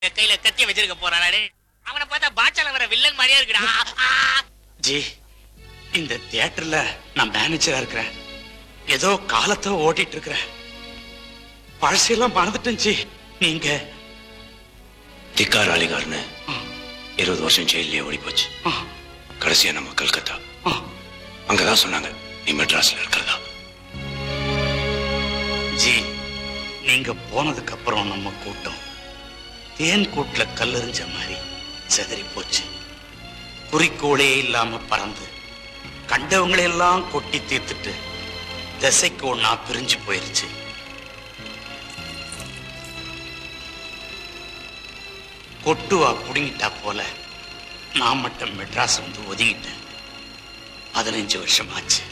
கையில கத்திய வச்சிருக்க போறானே அவனை பார்த்தா பாட்சால வர வில்லன் மாதிரியா இருக்குடா ஆ, ஆ. ஜி இந்த தியேட்டர்ல நான் மேனேஜரா இருக்கிறேன் ஏதோ காலத்தை ஓட்டிட்டு இருக்கிறேன் பழசையெல்லாம் மறந்துட்டேன் ஜி நீங்க திக்கார் அலிகார்னு இருபது வருஷம் ஜெயிலே ஓடி போச்சு ஆ, கடைசியா நம்ம கல்கத்தா ஆ, அங்கதான் சொன்னாங்க நீ மெட்ராஸ்ல இருக்கிறதா ஜி நீங்க போனதுக்கு அப்புறம் நம்ம கூட்டம் தேன் கூட்டுல கல்லெறிஞ்ச மாதிரி செதறி போச்சு குறிக்கோளே இல்லாம பறந்து கண்டவங்களை எல்லாம் கொட்டி தீர்த்துட்டு திசைக்கு ஒண்ணா பிரிஞ்சு போயிருச்சு கொட்டுவா புடுங்கிட்டா போல நான் மட்டும் மெட்ராஸ் வந்து ஒதுங்கிட்டேன் பதினஞ்சு வருஷம் ஆச்சு